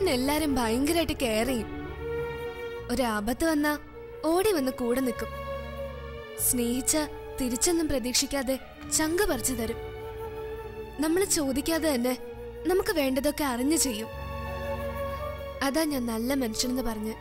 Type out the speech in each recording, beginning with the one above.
ചേട്ടൻ എല്ലാരും ഭയങ്കരമായിട്ട് കെയർ ചെയ്യും ഒരാപത്ത് വന്നാ ഓടി വന്ന് കൂടെ നിൽക്കും സ്നേഹിച്ച തിരിച്ചൊന്നും പ്രതീക്ഷിക്കാതെ ചങ്ക് പറിച്ചു തരും നമ്മൾ ചോദിക്കാതെ തന്നെ നമുക്ക് വേണ്ടതൊക്കെ അറിഞ്ഞു ചെയ്യും അതാ ഞാൻ നല്ല മനുഷ്യനെന്ന് പറഞ്ഞ്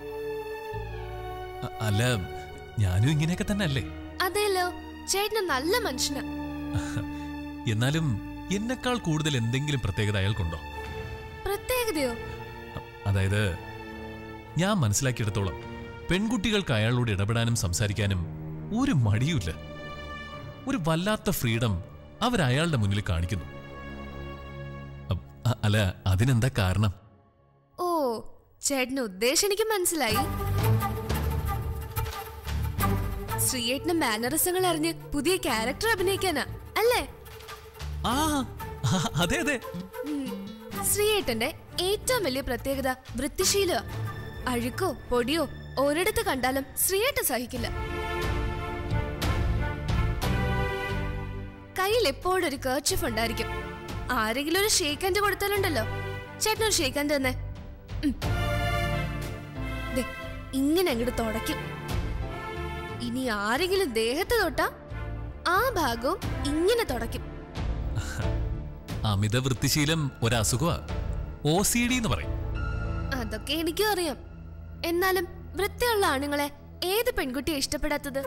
അ- അല്ല ഞാനും ഇങ്ങനെയൊക്കെ തന്നെ അല്ലേ അതേലോ ചേട്ടന് നല്ല മനുഷ്യനാ എന്നാലും എന്നെക്കാൾ കൂടുതൽ എന്തെങ്കിലും പ്രത്യേകത അയാൾക്കുണ്ടോ പ്രത്യേകതയോ അ- അതായത് ഞാൻ മനസ്സിലാക്കിയെടുത്തോളം പെൺകുട്ടികൾക്ക് അയാളോട് ഇടപെടാനും സംസാരിക്കാനും ഒരു മടിയുമില്ല ഒരു വല്ലാത്ത ഫ്രീഡം അവർ അയാളുടെ മുന്നിൽ കാണിക്കുന്നു അ- അ- അല്ല അതിനെന്താ കാരണം ഓ ചേട്ടന് ഉദ്ദേശം എനിക്ക് മനസ്സിലായി ശ്രീയേട്ടന് മാനറിസങ്ങൾ അറിഞ്ഞ് പുതിയ ക്യാരക്ടർ അഭിനയിക്കാനാ അല്ലേ ആ ആ, അതെ അതെ ഉം. ശ്രീയേട്ടന്റെ ഏറ്റവും വലിയ പ്രത്യേകത വൃത്തിശീല അഴുക്കോ പൊടിയോ ഒരിടത്ത് കണ്ടാലും ശ്രീയേട്ടൻ സഹിക്കില്ല കയ്യിൽ എപ്പോഴും ഒരു കേർച്ചിഫ് ഉണ്ടായിരിക്കും ആരെങ്കിലും ഒരു ഷേക്ക് ഹാൻഡ് കൊടുത്താലുണ്ടല്ലോ ചേട്ടൻ ഒരു ഷേക്ക് ഹാൻഡ് തന്നെ ഉം. ദേ, ഇങ്ങനെ അങ്ങോട്ട് തുടയ്ക്കും ഇനി ആരെങ്കിലും ദേഹത്ത് തൊട്ടാ ആ ഭാഗവും ഇങ്ങനെ തുടയ്ക്കും അമിത വൃത്തിശീലം ഒരസുഖമാ ഒ സി ഡി എന്ന് പറയും അതൊക്കെ എനിക്കും അറിയാം എന്നാലും വൃത്തിയുള്ള ആണുങ്ങളെ ഏത് പെൺകുട്ടിയെ ഇഷ്ടപ്പെടാത്തത്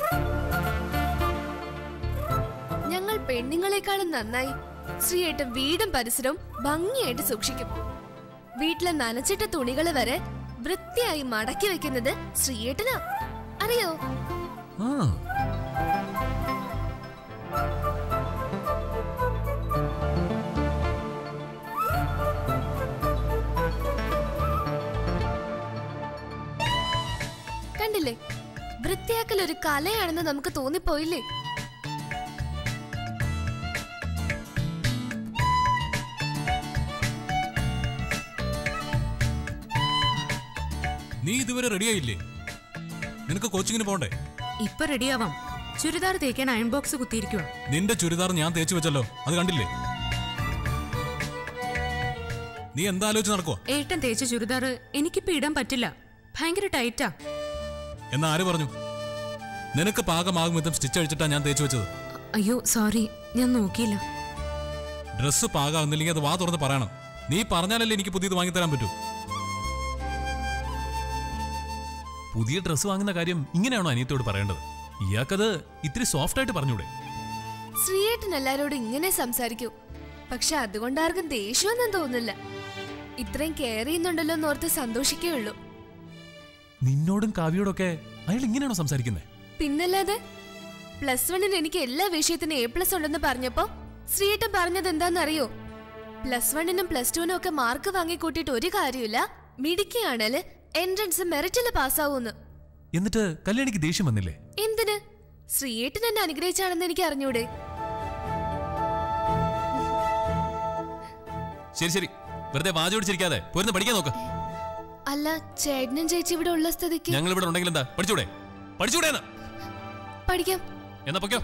ഞങ്ങൾ പെണ്ണുങ്ങളെക്കാളും നന്നായി ശ്രീയേട്ടൻ വീടും പരിസരവും ഭംഗിയായിട്ട് സൂക്ഷിക്കും വീട്ടിലെ നനച്ചിട്ട തുണികൾ വരെ വൃത്തിയായി മടക്കി വെക്കുന്നത് ശ്രീയേട്ടനാ അറിയോ ആ കണ്ടില്ലേ വൃത്തിയാക്കൽ ഒരു കലയാണെന്ന് നമുക്ക് തോന്നിപ്പോയില്ലേ നീ ഇതുവരെ റെഡിയായില്ലേ നിനക്ക് കോച്ചിങ്ങിന് പോണ്ടേ ഇപ്പൊ റെഡിയാവാം ചുരിദാർ തേക്കാൻ അയൺ ബോക്സ് കുത്തിയിരിക്കുക നിന്റെ ചുരിദാർ ഞാൻ തേച്ചു വെച്ചല്ലോ അത് കണ്ടില്ലേ നീ എന്താ ആലോചിച്ച് നടക്കുവോ ഏട്ടൻ തേച്ച ചുരിദാർ എനിക്കിപ്പോ ഇടാൻ പറ്റില്ല ഭയങ്കര ടൈറ്റാ എന്നാ ആര് പറഞ്ഞു നിനക്ക് പാകമാകും വിധം സ്റ്റിച്ച് അഴിച്ചിട്ടാ ഞാൻ തേച്ചു വെച്ചത് അയ്യോ സോറി ഞാൻ നോക്കിയില്ല ഡ്രസ്സ് പാകാവുന്നില്ലെങ്കിൽ അത് വാ തുറന്ന് പറയണം നീ പറഞ്ഞാലല്ലേ എനിക്ക് പുതിയത് വാങ്ങിത്തരാൻ പറ്റൂ പുതിയ ഡ്രസ്സ് വാങ്ങുന്ന കാര്യം ഇങ്ങനെയാണോ അനിയത്തോട് പറയേണ്ടത് ഇയാൾക്കത് ഇത്തിരി സോഫ്റ്റ് ആയിട്ട് പറഞ്ഞൂടെ ശ്രീയേട്ടൻ എല്ലാരോടും ഇങ്ങനെ സംസാരിക്കൂ പക്ഷെ അതുകൊണ്ട് ആർക്കും ദേഷ്യമൊന്നും തോന്നില്ല ഇത്രയും കെയർ ചെയ്യുന്നുണ്ടല്ലോ എന്നോർത്ത് സന്തോഷിക്കേ ഉള്ളൂ നിന്നോടും കാവ്യോടൊക്കെ അയാൾ ഇങ്ങനെയാണോ സംസാരിക്കുന്നത് പിന്നല്ലാതെ പ്ലസ് വണ്ണിന് എനിക്ക് എല്ലാ വിഷയത്തിനും എ പ്ലസ് ഉണ്ടെന്ന് പറഞ്ഞപ്പോ ശ്രീയേട്ടൻ പറഞ്ഞത് എന്താണെന്നറിയോ പ്ലസ് വണ്ണിനും പ്ലസ് ടുവിനും ഒക്കെ മാർക്ക് വാങ്ങിക്കൂട്ടിയിട്ട് ഒരു കാര്യമില്ല മിടുക്കിയാണേല് എൻട്രൻസ് മെറിറ്റിൽ പാസ്സാവൂന്ന് എന്നിട്ട് കല്യാണിക്ക് ദേഷ്യം വന്നില്ലേ എന്തിന് ശ്രീയേട്ടൻ എന്നെ അനുഗ്രഹിച്ചാണെന്ന് എനിക്ക് അറിഞ്ഞൂടെ ശരി ശരി വെറുതെ വാചോടിച്ചിരിക്കാതെ പോരുന്ന് പഠിക്കാൻ നോക്ക് അല്ല ചേട്ടനും ചേച്ചി ഇവിടെ ഉള്ള സ്ഥിതിക്ക് ഞങ്ങൾ ഇവിടെ ഉണ്ടെങ്കിൽ എന്താ പഠിച്ചൂടെ പഠിച്ചൂടെ എന്നാ? പഠിക്കാം എന്നാ പൊക്കോ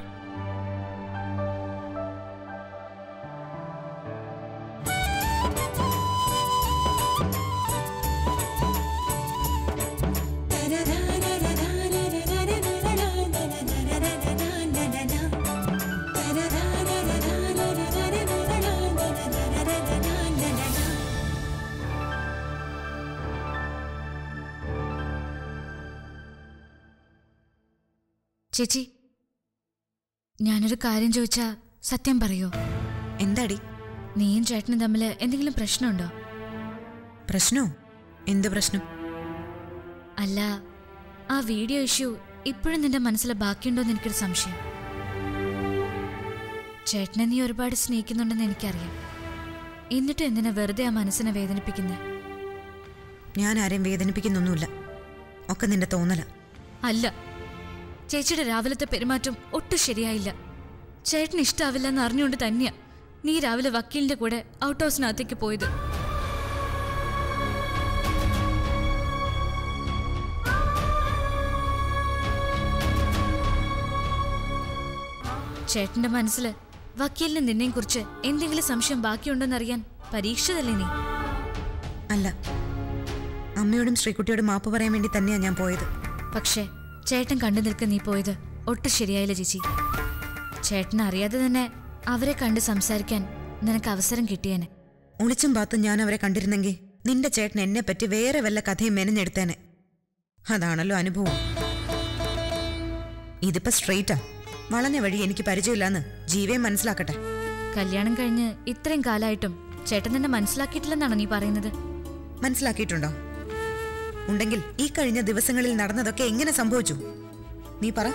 ചേച്ചി ഞാനൊരു കാര്യം ചോദിച്ചാ സത്യം പറയോ എന്താടി നീയും ചേട്ടനും തമ്മിൽ എന്തെങ്കിലും പ്രശ്നമുണ്ടോ പ്രശ്നോ എന്ത് പ്രശ്നം അല്ല ആ വീഡിയോ ഇഷ്യൂ ഇപ്പോഴും നിന്റെ മനസ്സിൽ ബാക്കിയുണ്ടോന്ന് എനിക്കൊരു സംശയം ചേട്ടനെ നീ ഒരുപാട് സ്നേഹിക്കുന്നുണ്ടെന്ന് എനിക്കറിയാം എന്നിട്ട് എന്തിനാ വെറുതെ ആ മനസ്സിനെ വേദനിപ്പിക്കുന്നത് ഞാൻ ആരെയും വേദനിപ്പിക്കുന്നൊന്നുമില്ല ഒക്കെ നിന്റെ തോന്നല അല്ല ചേച്ചിയുടെ രാവിലത്തെ പെരുമാറ്റം ഒട്ടും ശരിയായില്ല ചേട്ടന് ഇഷ്ടാവില്ലെന്ന് അറിഞ്ഞുകൊണ്ട് തന്നെയാ നീ രാവിലെ വക്കീലിന്റെ കൂടെ ഔട്ട് ഹൗസിനകത്തേക്ക് പോയത് ചേട്ടന്റെ മനസ്സിൽ വക്കീലിന് നിന്നെയും കുറിച്ച് എന്തെങ്കിലും സംശയം ബാക്കിയുണ്ടോന്നറിയാൻ പരീക്ഷിതല്ലേ നീ അല്ല അമ്മയോടും ശ്രീകുട്ടിയോടും മാപ്പ് പറയാൻ വേണ്ടി തന്നെയാ ഞാൻ പോയത് പക്ഷേ ചേട്ടൻ കണ്ടു നിൽക്കാൻ നീ പോയത് ഒട്ടും ശരിയായില്ല ചേച്ചി ചേട്ടൻ അറിയാതെ തന്നെ അവരെ കണ്ട് സംസാരിക്കാൻ നിനക്ക് അവസരം കിട്ടിയേനെ ഒളിച്ചും പാത്തും ഞാൻ അവരെ കണ്ടിരുന്നെങ്കിൽ നിന്റെ ചേട്ടൻ എന്നെ പറ്റി വേറെ വല്ല കഥയും മെനഞ്ഞെടുത്തേനെ അതാണല്ലോ അനുഭവം ഇതിപ്പോ സ്ട്രെയിറ്റാ വളഞ്ഞ വഴി എനിക്ക് പരിചയമില്ലാന്ന് ജീവയെ മനസ്സിലാക്കട്ടെ കല്യാണം കഴിഞ്ഞ് ഇത്രയും കാലമായിട്ടും ചേട്ടൻ തന്നെ മനസ്സിലാക്കിയിട്ടില്ലെന്നാണോ നീ പറയുന്നത് മനസ്സിലാക്കിയിട്ടുണ്ടോ ഉണ്ടെങ്കിൽ ഈ കഴിഞ്ഞ ദിവസങ്ങളിൽ നടന്നതൊക്കെ എങ്ങനെ സംഭവിച്ചു നീ പറ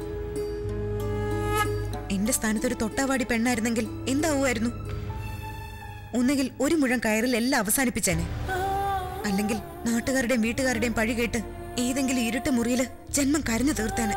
എന്റെ സ്ഥാനത്ത് ഒരു തൊട്ടാവാടി പെണ്ണായിരുന്നെങ്കിൽ എന്താവുമായിരുന്നു ഒന്നുകിൽ ഒരു മുഴം കയറിൽ എല്ലാം അവസാനിപ്പിച്ചേനെ അല്ലെങ്കിൽ നാട്ടുകാരുടെയും വീട്ടുകാരുടെയും പഴി കേട്ട് ഏതെങ്കിലും ഇരുട്ട് മുറിയില് ജന്മം കരഞ്ഞു തീർത്തേനെ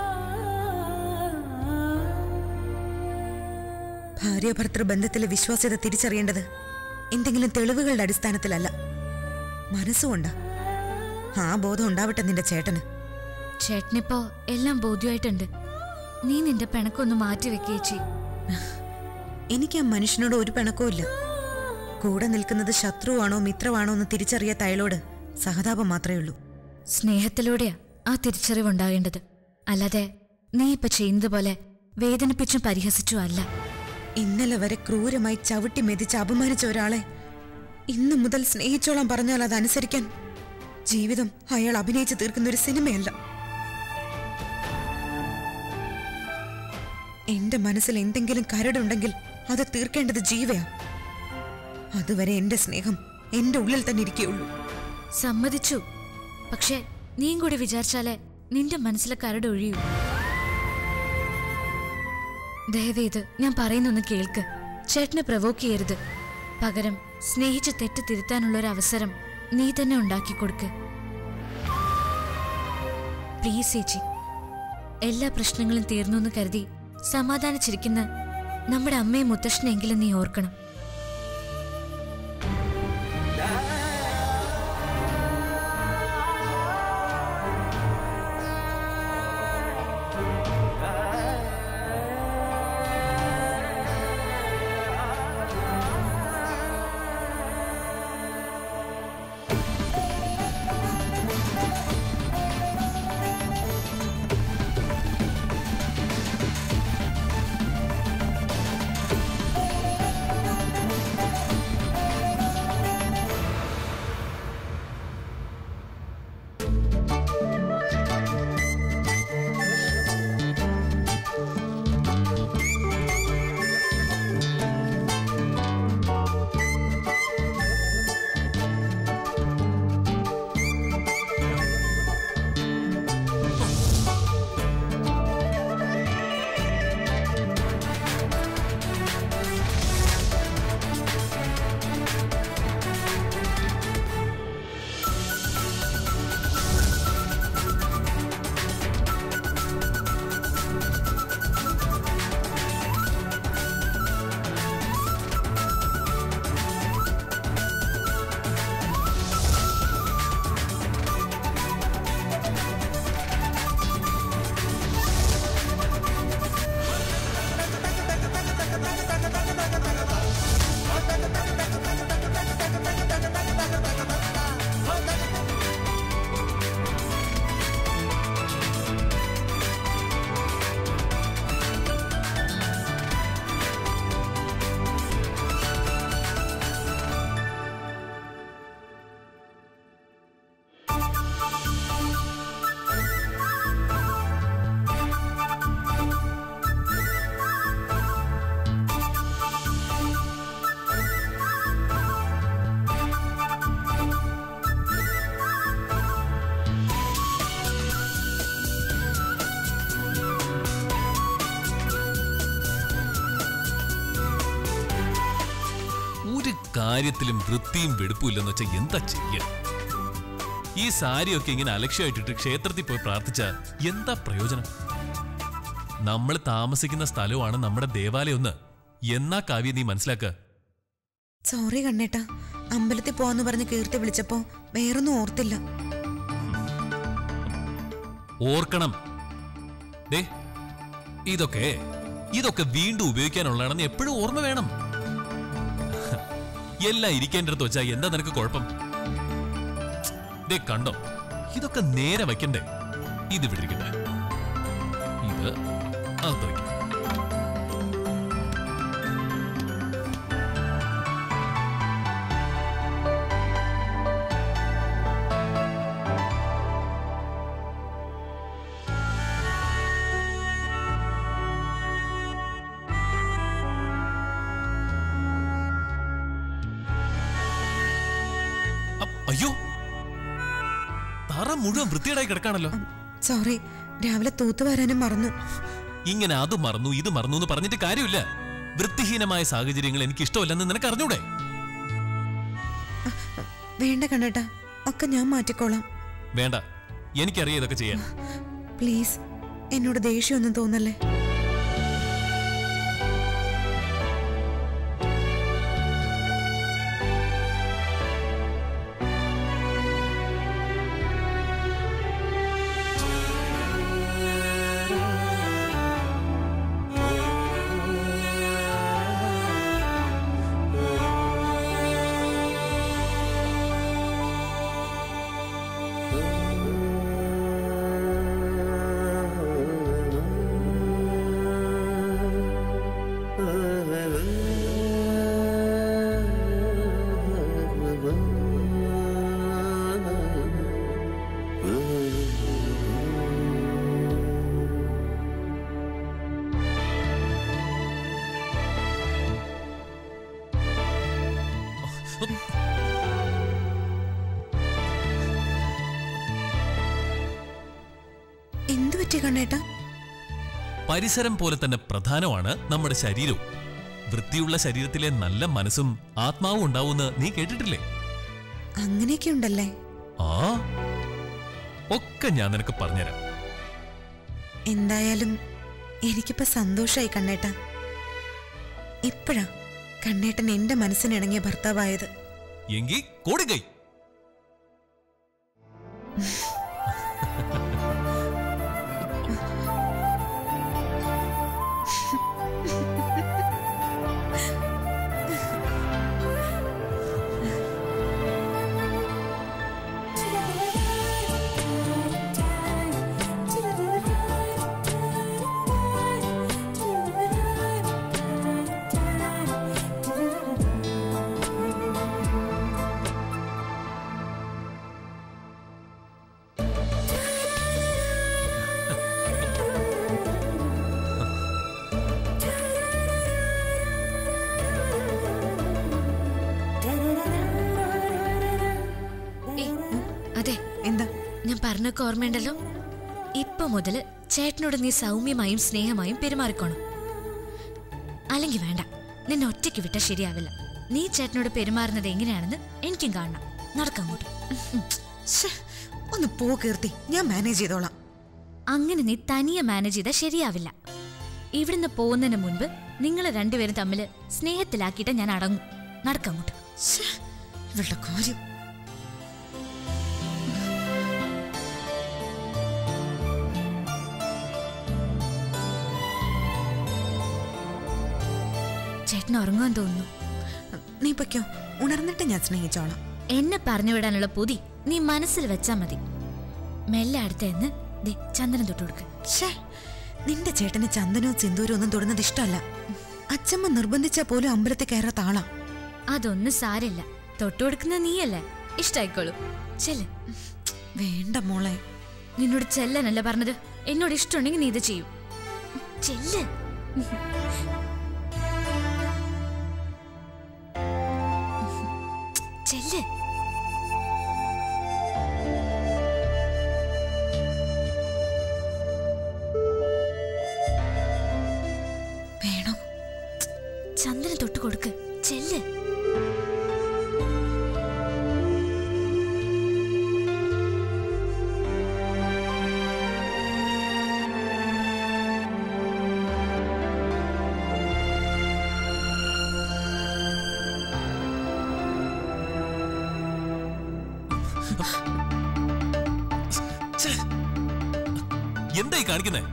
ഭാര്യ ഭർത്തൃ ബന്ധത്തിലെ വിശ്വാസ്യത തിരിച്ചറിയേണ്ടത് എന്തെങ്കിലും തെളിവുകളുടെ അടിസ്ഥാനത്തിലല്ല മനസ്സുകൊണ്ടാ ആ ബോധം ഉണ്ടാവട്ടെ നിന്റെ ചേട്ടന് ചേട്ടനിപ്പോ എല്ലാം ബോധ്യമായിട്ടുണ്ട് നീ നിന്റെ പിണക്കൊന്ന് മാറ്റി വെക്കേച്ചി എനിക്ക് ആ മനുഷ്യനോട് ഒരു പിണക്കവും ഇല്ല കൂടെ നിൽക്കുന്നത് ശത്രുവാണോ മിത്രമാണോ എന്ന് തിരിച്ചറിയാത്ത അയാളോട് സഹതാപം മാത്രമേ ഉള്ളൂ സ്നേഹത്തിലൂടെയാ ആ തിരിച്ചറിവുണ്ടാകേണ്ടത് അല്ലാതെ നീ ഇപ്പൊ ചെയ്യുന്നത് പോലെ വേദനിപ്പിച്ചും പരിഹസിച്ചും അല്ല ഇന്നലെ വരെ ക്രൂരമായി ചവിട്ടി മെതിച്ച് അപമാനിച്ച ഒരാളെ ഇന്നു മുതൽ സ്നേഹിച്ചോളാൻ പറഞ്ഞാൽ അത് അനുസരിക്കാൻ ജീവിതം അയാൾ അഭിനയിച്ച് തീർക്കുന്ന ഒരു സിനിമയല്ല എന്റെ മനസ്സിൽ എന്തെങ്കിലും കരടുണ്ടെങ്കിൽ അത് തീർക്കേണ്ടത് ജീവയാ അതുവരെ എന്റെ സ്നേഹം എന്റെ ഉള്ളിൽ തന്നെ ഇരിക്കുകയുള്ളൂ സമ്മതിച്ചു പക്ഷെ നീയും കൂടി വിചാരിച്ചാലേ നിന്റെ മനസ്സിലെ കരട് ഒഴിയൂ ദയവേത് ഞാൻ പറയുന്നൊന്ന് കേൾക്ക് ചേട്ടനെ പ്രവോക്ക് ചെയ്യരുത് പകരം സ്നേഹിച്ച് തെറ്റ് തിരുത്താനുള്ള ഒരു അവസരം നീ തന്നെ ഉണ്ടാക്കി കൊടുക്ക് പ്ലീസ് ചേച്ചി എല്ലാ പ്രശ്നങ്ങളും തീർന്നു എന്ന് കരുതി സമാധാനിച്ചിരിക്കുന്ന നമ്മുടെ അമ്മയും മുത്തശ്ശനെങ്കിലും നീ ഓർക്കണം ഒരു കാര്യത്തിലും വൃത്തിയും വെടുപ്പും ഇല്ലെന്ന് വെച്ചാൽ എന്താ ചെയ്യ ഈ സാരിയൊക്കെ ഇങ്ങനെ അലക്ഷ്യമായിട്ടിട്ട് ക്ഷേത്രത്തിൽ പോയി പ്രാർത്ഥിച്ച എന്താ പ്രയോജനം നമ്മൾ താമസിക്കുന്ന സ്ഥലമാണ് നമ്മുടെ ദേവാലയം ഒന്ന് എന്നാ കാവ്യ നീ മനസ്സിലാക്ക സോറി കണ്ണേട്ടാ അമ്പലത്തിൽ പോവാന്ന് പറഞ്ഞ് കീർത്തി വിളിച്ചപ്പോ വേറൊന്നും ഓർത്തില്ല ഓർക്കണം ദേ ഇതൊക്കെ ഇതൊക്കെ വീണ്ടും ഉപയോഗിക്കാനുള്ളതാണെന്ന് എപ്പോഴും ഓർമ്മ വേണം എല്ലാം ഇരിക്കേണ്ടടുത്ത് വെച്ചാ എന്താ നിനക്ക് കുഴപ്പം ദേ കണ്ടോ ഇതൊക്കെ നേരെ വയ്ക്കണ്ടേ ഇത് വിട്ടിരിക്കട്ടെ ഇത് അകത്ത് വയ്ക്കും അ- അയ്യോ തറ മുഴുവൻ വൃത്തിയേടായി കിടക്കാണല്ലോ സോറി രാവിലെ തൂത്തുവാരാനും മറന്നു ഇങ്ങനെ അത് മറന്നു ഇത് മറന്നു എന്ന് പറഞ്ഞിട്ട് കാര്യമില്ല വൃത്തിഹീനമായ സാഹചര്യങ്ങൾ എനിക്ക് ഇഷ്ടമല്ലെന്ന് നിനക്ക് അറിഞ്ഞൂടെ വേണ്ട കണ്ണേട്ടാ ഒക്കെ ഞാൻ മാറ്റിക്കോളാം വേണ്ട എനിക്കറിയാം ഇതൊക്കെ ചെയ്യാൻ പ്ലീസ് എന്നോട് ദേഷ്യമൊന്നും തോന്നല്ലേ എന്തു പറ്റി കണ്ണേട്ടാ പരിസരം പോലെ തന്നെ പ്രധാനമാണ് നമ്മുടെ ശരീരവും വൃത്തിയുള്ള ശരീരത്തിലെ നല്ല മനസ്സും ആത്മാവും ഉണ്ടാവുമെന്ന് നീ കേട്ടിട്ടില്ലേ അങ്ങനെയൊക്കെ ഉണ്ടല്ലേ ആ ഒക്കെ ഞാൻ നിനക്ക് പറഞ്ഞുതരാം എന്തായാലും എനിക്കിപ്പോ സന്തോഷായി കണ്ണേട്ട ഇപ്പോഴാ കണ്ണേട്ടൻ എന്റെ മനസ്സിനിണങ്ങിയ ഭർത്താവായത് എങ്കി കൊടുകൈ ഏയ്, അതെ എന്താ ഞാൻ പറഞ്ഞൊക്കെ ഓർമ്മയുണ്ടല്ലോ ഇപ്പൊ മുതല് ചേട്ടനോട് നീ സൗമ്യമായും സ്നേഹമായും പെരുമാറിക്കോണം അല്ലെങ്കിൽ വേണ്ട നിന്നെ ഒറ്റയ്ക്ക് വിട്ടാൽ ശരിയാവില്ല നീ ചേട്ടനോട് പെരുമാറുന്നത് എങ്ങനെയാണെന്ന് എനിക്കും കാണണം നടക്കങ്ങോട്ട് ശ്ശേ, ഒന്ന് പോ കീർത്തി ഞാൻ മാനേജ് ചെയ്തോളാം അങ്ങനെ നീ തനിയെ മാനേജ് ചെയ്താൽ ശരിയാവില്ല ഇവിടുന്ന് പോകുന്നതിന് മുൻപ് നിങ്ങൾ രണ്ടുപേരും തമ്മിൽ സ്നേഹത്തിലാക്കിയിട്ട് ഞാൻ അടങ്ങും നടക്കങ്ങോട്ട് ശ്ശേ, ഇവളുടെ കാര്യം ചേട്ടൻ ഉറങ്ങുവാൻ തോന്നുന്നു നീ പൊയ്ക്കോ ഉണർന്നിട്ട് ഞാൻ സ്നേഹിച്ചോളാം എന്നെ പറഞ്ഞു വിടാനുള്ള പുതി നീ മനസ്സിൽ വെച്ചാ മതി മെല്ലെ അടുത്തെന്ന് ദേ ചന്ദനം തൊട്ട് കൊടുക്ക് ഷേ നിന്റെ ചേട്ടന് ചന്ദനവും സിന്ദൂരവും ഒന്നും തൊടുന്നത് ഇഷ്ടമല്ല അച്ഛമ്മ നിർബന്ധിച്ചാ പോലും അമ്പലത്തിൽ കയറാത്ത ആളാ അതൊന്നും സാരില്ല തൊട്ടു കൊടുക്കുന്ന നീയല്ലേ ഇഷ്ടായിക്കോളൂ ചെല്ല് വേണ്ട മോളെ നിന്നോട് ചെല്ലാനല്ല പറഞ്ഞത് എന്നോട് ഇഷ്ടമുണ്ടെങ്കിൽ നീ ഇത് ചെയ്യും ചെല്ല് ചെല്ല് വേണോ ചന്ദനം തൊട്ട് കൊടുക്ക് ചെല്ല് ഛേ! എന്തായി കാണിക്കുന്നേ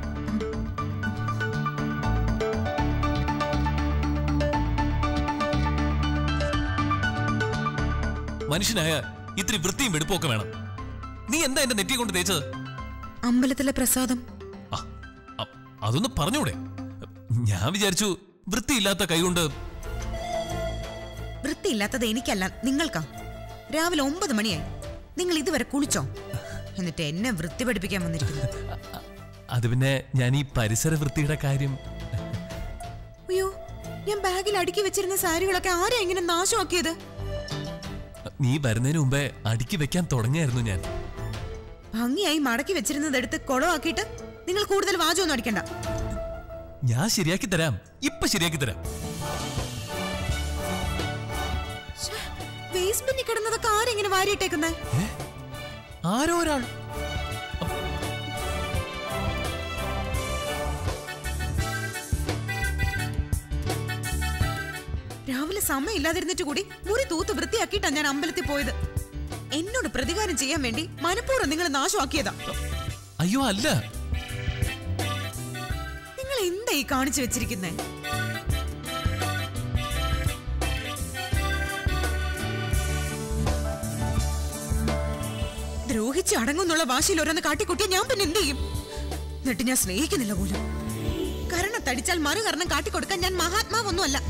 മനുഷ്യനായ ഇത്തിരി വൃത്തിയും വെടുപ്പൊക്കെ വേണം നീ എന്താ എന്റെ നെറ്റി കൊണ്ട് തേച്ചത് അമ്പലത്തിലെ പ്രസാദം ആ, അ- അതൊന്ന് പറഞ്ഞൂടെ ഞാൻ വിചാരിച്ചു വൃത്തിയില്ലാത്ത കൈകൊണ്ട് വൃത്തിയില്ലാത്തത് എനിക്കല്ല നിങ്ങൾക്കാ രാവിലെ ഒമ്പത് മണിയായി നിങ്ങൾ ഇതുവരെ കുളിച്ചോ എന്നിട്ട് എന്നെ വൃത്തി പഠിപ്പിക്കാൻ വന്നിരിക്കുന്നു അ- അത് പിന്നെ ഞാൻ ഈ പരിസര വൃത്തിയുടെ കാര്യം അയ്യോ ഞാൻ ബാഗിൽ അടുക്കി വെച്ചിരുന്ന സാരികളൊക്കെ ആരാ ഇങ്ങനെ നാശമാക്കിയത് നീ വരുന്നതിന് മുമ്പേ അടുക്കി വെക്കാൻ തുടങ്ങിയായിരുന്നു ഞാൻ ഭംഗിയായി മടക്കി വെച്ചിരുന്നതെടുത്ത് കുളമാക്കിയിട്ട് നിങ്ങൾ കൂടുതൽ വാചകമൊന്നും അടിക്കണ്ട ഞാൻ ശരിയാക്കി തരാം ഇപ്പൊ ശരിയാക്കി തരാം വേസ്റ്റ് ബിന്നിൽ കിടന്നതൊക്കെ ആരെങ്ങനെ വാരിയിട്ടേക്കുന്നേ ആരോ ഒരാൾ രാവിലെ സമയം ഇല്ലാതിരുന്നിട്ട് കൂടി മുറി തൂത്ത് വൃത്തിയാക്കിയിട്ടാ ഞാൻ അമ്പലത്തിൽ പോയത് എന്നോട് പ്രതികാരം ചെയ്യാൻ വേണ്ടി മനഃപൂർവ്വം നിങ്ങൾ നാശമാക്കിയതാ അയ്യോ അല്ല നിങ്ങൾ എന്താ ഈ കാണിച്ചു വെച്ചിരിക്കുന്നേ ദ്രോഹിച്ച് അടങ്ങുന്നുള്ള വാശിയിൽ ഓരോന്ന് കാട്ടിക്കുട്ടിയ ഞാൻ പിന്നെ എന്ത് ചെയ്യും എന്നിട്ട് ഞാൻ സ്നേഹിക്കുന്നില്ല പോലും കരണത്തടിച്ചാൽ മറുകരണം കാട്ടിക്കൊടുക്കാൻ ഞാൻ മഹാത്മാവൊന്നുമല്ല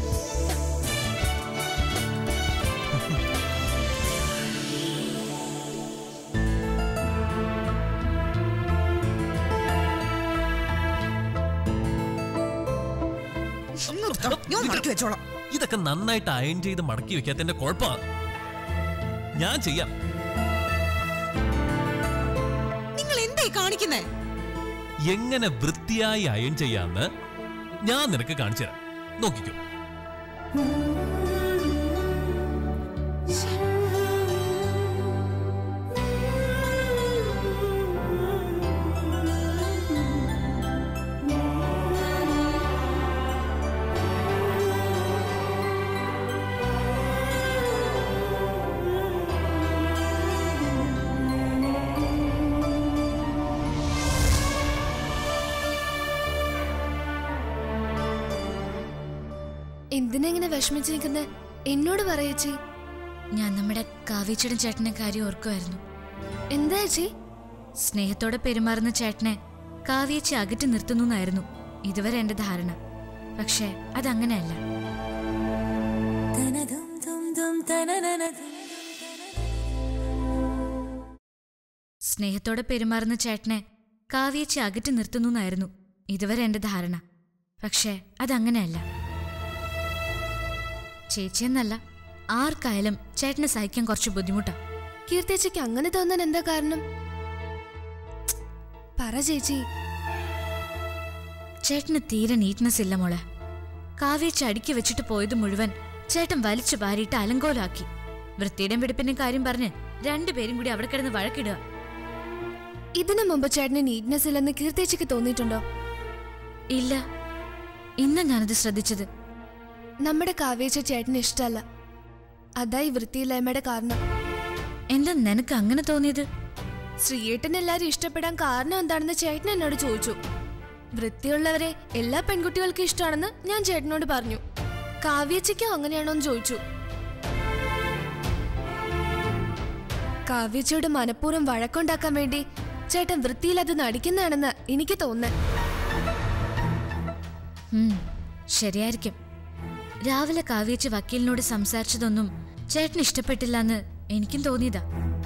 ഇങ്ങോട്ട് താ, ഞാൻ മടക്കി വെച്ചോളാം ഇതൊക്കെ നന്നായിട്ട് അയൺ ചെയ്ത് മടക്കി വെക്കാത്തതിന്റെ കുഴപ്പമാ ഞാൻ ചെയ്യാം നിങ്ങൾ എന്തായി കാണിക്കുന്നേ എങ്ങനെ വൃത്തിയായി അയൺ ചെയ്യാന്ന് ഞാൻ നിനക്ക് കാണിച്ചു തരാം നോക്കിക്കോ എന്തിനാ ഇങ്ങനെ വിഷമിച്ച് നിൽക്കുന്നത് എന്നോട് പറയേച്ചി ഞാൻ നമ്മുടെ കാവ്യച്ചടൻ ചേട്ടനെ കാര്യം ഓർക്കുമായിരുന്നു എന്താ ചേച്ചി സ്നേഹത്തോടെ പെരുമാറുന്ന ചേട്ടനെ കാവ്യച്ചി അകറ്റി നിർത്തുന്നു എന്നായിരുന്നു ഇതുവരെ എന്റെ ധാരണ പക്ഷേ അതങ്ങനെയല്ല സ്നേഹത്തോടെ പെരുമാറുന്ന ചേട്ടനെ കാവ്യച്ചി അകറ്റി നിർത്തുന്നു എന്നായിരുന്നു ഇതുവരെ എന്റെ ധാരണ പക്ഷേ അതങ്ങനെയല്ല ചേച്ചിയെന്നല്ല ആർക്കായാലും ചേട്ടനെ സഹിക്കാൻ കുറച്ച് ബുദ്ധിമുട്ടാ കീർത്തേച്ചിക്ക് അങ്ങനെ തോന്നാൻ എന്താ കാരണം പറ ചേച്ചി ചേട്ടന് തീരെ നീറ്റ്നെസ് ഇല്ല മോളെ കാവ്യച്ച് അടുക്കി വെച്ചിട്ട് പോയത് മുഴുവൻ ചേട്ടൻ വലിച്ചു വാരിയിട്ട് അലങ്കോലാക്കി വൃത്തിയുടെയും വെടുപ്പിന്റെയും കാര്യം പറഞ്ഞ് രണ്ടുപേരും കൂടി അവിടെ കിടന്ന് വഴക്കിടുക ഇതിനു മുമ്പ് ചേട്ടന് നീറ്റ്നെസ് ഇല്ലെന്ന് കീർത്തേച്ചിക്ക് തോന്നിയിട്ടുണ്ടോ ഇല്ല ഇന്ന് ഞാനത് ശ്രദ്ധിച്ചത് നമ്മുടെ കാവേച്ച ചേട്ടന് ഇഷ്ടമല്ല അതായി വൃത്തിയില്ലായ്മയുടെ കാരണം എന്താ നിനക്ക് അങ്ങനെ തോന്നിയത് ശ്രീയേട്ടൻ എല്ലാരും ഇഷ്ടപ്പെടാൻ കാരണം എന്താണെന്ന് ചേട്ടൻ എന്നോട് ചോദിച്ചു വൃത്തിയുള്ളവരെ എല്ലാ പെൺകുട്ടികൾക്കും ഇഷ്ടമാണെന്ന് ഞാൻ ചേട്ടനോട് പറഞ്ഞു കാവ്യച്ചയ്ക്കും അങ്ങനെയാണോ എന്ന് ചോദിച്ചു കാവ്യച്ചയോട് മനഃപൂർവ്വം വഴക്കുണ്ടാക്കാൻ വേണ്ടി ചേട്ടൻ വൃത്തിയിലത് നടിക്കുന്നതാണെന്ന് എനിക്ക് തോന്നുന്നത് ഉം, ശരിയായിരിക്കും രാവിലെ കാവ്യച്ച് വക്കീലിനോട് സംസാരിച്ചതൊന്നും ചേട്ടന് ഇഷ്ടപ്പെട്ടില്ലെന്ന് എനിക്കും തോന്നിയതാ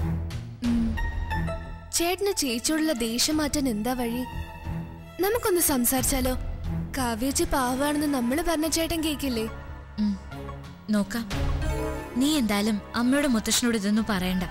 ചേട്ടന് ചേച്ചിയോടുള്ള ദേഷ്യം മാറ്റാൻ എന്താ വഴി നമുക്കൊന്ന് സംസാരിച്ചാലോ കാവ്യച്ചി പാവാണെന്ന് നമ്മൾ പറഞ്ഞ ചേട്ടൻ കേക്കില്ലേ ഉം, നോക്കാം നീ എന്തായാലും അമ്മയുടെ മുത്തശ്ശനോട് ഇതൊന്നും പറയണ്ട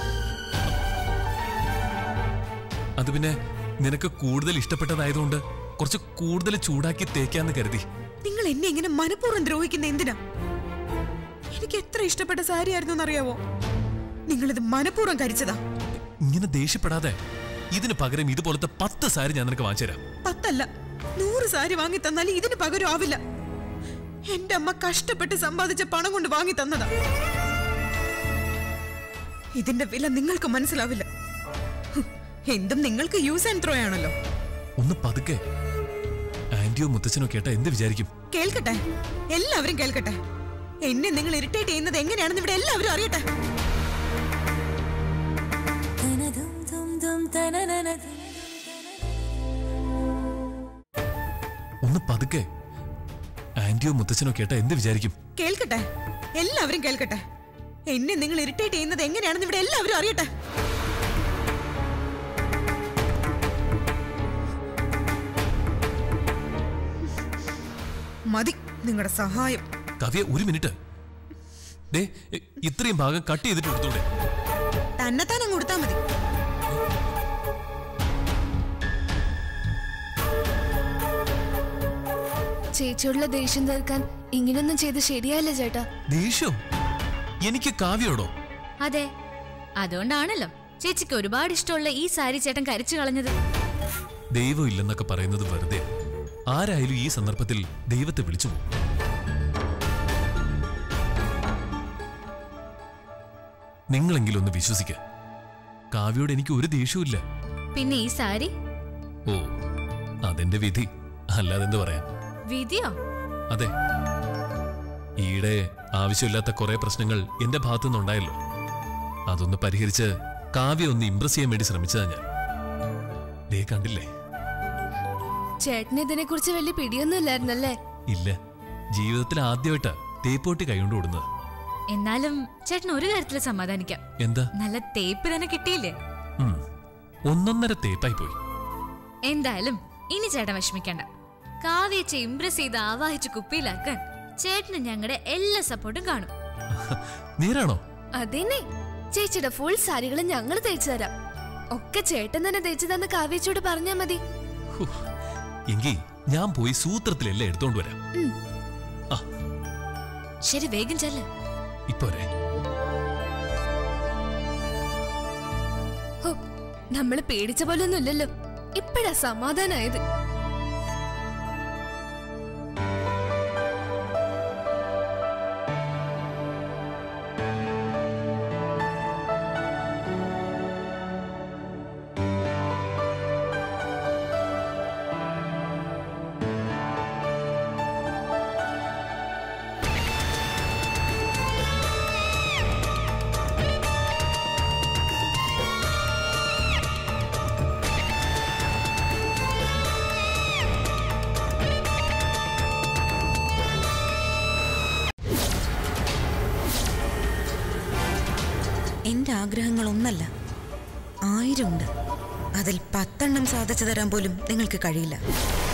അത് പിന്നെ നിനക്ക് കൂടുതൽ ഇഷ്ടപ്പെട്ടതായതുകൊണ്ട് കുറച്ച് കൂടുതൽ ചൂടാക്കി തേക്കാന്ന് കരുതി നിങ്ങൾ എന്നെ ഇങ്ങനെ മനഃപൂർവ്വം ദ്രോഹിക്കുന്ന എന്തിനാ എനിക്ക് എത്ര ഇഷ്ടപ്പെട്ട സാരി ആയിരുന്നു എന്നറിയാവോ നിങ്ങളിത് മനഃപൂർവ്വം കരിച്ചതാ ഇങ്ങനെ ദേഷ്യപ്പെടാതെ ഇതിന് പകരം ഇതുപോലത്തെ പത്ത് സാരി ഞാൻ നിനക്ക് വാങ്ങിച്ചു തരാം പത്തല്ല നൂറ് സാരി വാങ്ങി തന്നാലും ഇതിന് പകരം ആവില്ല എന്റെ അമ്മ കഷ്ടപ്പെട്ട് സമ്പാദിച്ച പണം കൊണ്ട് വാങ്ങി തന്നതാ ഇതിന്റെ വില നിങ്ങൾക്ക് മനസ്സിലാവില്ല ഹും, എന്തും നിങ്ങൾക്ക് യൂസ് ആൻഡ് ത്രോ ആണല്ലോ ഒന്ന് പതുക്കെ ആന്റിയോ മുത്തച്ഛനോ കേട്ടാ എന്ത് വിചാരിക്കും കേൾക്കട്ടെ എല്ലാവരും കേൾക്കട്ടെ എന്നെ നിങ്ങൾ ഇറിറ്റേറ്റ് ചെയ്യുന്നത് എങ്ങനെയാണെന്ന് ഇവിടെ എല്ലാവരും അറിയട്ടെ ഒന്ന് പതുക്കെ ആന്റിയോ മുത്തച്ഛനോ കേട്ടാ എന്ത് വിചാരിക്കും കേൾക്കട്ടെ എല്ലാവരും കേൾക്കട്ടെ എന്നെ നിങ്ങൾ ഇറിറ്റേറ്റ് ചെയ്യുന്നത് എങ്ങനെയാണെന്ന് ഇവിടെ എല്ലാവരും അറിയട്ടെ മതി നിങ്ങളുടെ സഹായം കവിയ ഒരു മിനിറ്റ് ദേ ഇ- ഇത്രയും ഭാഗം കട്ട് ചെയ്തിട്ട് എടുത്തൂടെ തന്നെത്താൻ അങ്ങ് കൊടുത്താൽ മതി ചേച്ചിയോടുള്ള ദേഷ്യം തീർക്കാൻ ഇങ്ങനെയൊന്നും ചെയ്ത് ശരിയായില്ല ചേട്ടാ ദേഷ്യം എനിക്ക് കാവ്യോടോ അതെ അതുകൊണ്ടാണല്ലോ ചേച്ചിക്ക് ഒരുപാട് ഇഷ്ടമുള്ള ഈ സാരി ചേട്ടൻ കരിച്ചു കളഞ്ഞത് ദൈവം ഇല്ലെന്നൊക്കെ പറയുന്നത് വെറുതെ ആരായാലും ഈ സന്ദർഭത്തിൽ ദൈവത്തെ വിളിച്ചു പോകും നിങ്ങളെങ്കിലും ഒന്ന് വിശ്വസിക്ക കാവ്യോട് എനിക്ക് ഒരു ദേഷ്യവും പിന്നെ ഈ സാരി ഓ അതെന്റെ വിധി അല്ലാതെ എന്ത് പറയാൻ വിധിയോ അതെ ഈയിടെ ആവശ്യമില്ലാത്ത കുറെ പ്രശ്നങ്ങൾ എന്റെ ഭാഗത്തു നിന്നുണ്ടായല്ലോ അതൊന്ന് പരിഹരിച്ച് കാവ്യ ഒന്ന് ഇംപ്രസ് ചെയ്യാൻ വേണ്ടി ശ്രമിച്ചതാ ഞാൻ ദേ കണ്ടില്ലേ ചേട്ടന് ഇതിനെ കുറിച്ച് വലിയ പിടിയൊന്നും ഇല്ലായിരുന്നല്ലേ ഇല്ല ജീവിതത്തിൽ ആദ്യമായിട്ടാ തേപ്പോട്ടി കൈകൊണ്ട് ഓടുന്നത് എന്നാലും ചേട്ടൻ ഒരു കാര്യത്തിൽ സമാധാനിക്കാം എന്താ നല്ല തേപ്പ് തന്നെ കിട്ടിയില്ലേ ഉം. ഒന്നൊന്നര തേപ്പായി പോയി എന്തായാലും ഇനി ചേട്ടൻ വിഷമിക്കണ്ട കാവ്യച്ച ഇംപ്രസ് ചെയ്ത് ആവാഹിച്ച് കുപ്പിയിലാക്കാൻ ചേട്ടന് ഞങ്ങളുടെ എല്ലാ സപ്പോർട്ടും കാണും നേരാണോ അതേനെ ചേച്ചിയുടെ ഫുൾ സാരികളും ഞങ്ങൾ തേച്ചു തരാം ഒക്കെ ചേട്ടൻ തന്നെ തേച്ചു തന്ന കാവ്യച്ചോട് പറഞ്ഞാ മതി ഹു. എങ്കി ഞാൻ പോയി സൂത്രത്തിലെല്ലാം എടുത്തോണ്ട് വരാം ഉം. ആ ശരി വേഗം ചെല്ല് ഇപ്പൊ വരെ ഹോ നമ്മള് പേടിച്ച പോലൊന്നും ഇല്ലല്ലോ ഇപ്പഴാ സമാധാനായത് എന്റെ ആഗ്രഹങ്ങൾ ഒന്നല്ല ആയിരമുണ്ട് അതിൽ പത്തെണ്ണം സാധിച്ചു തരാൻ പോലും നിങ്ങൾക്ക് കഴിയില്ല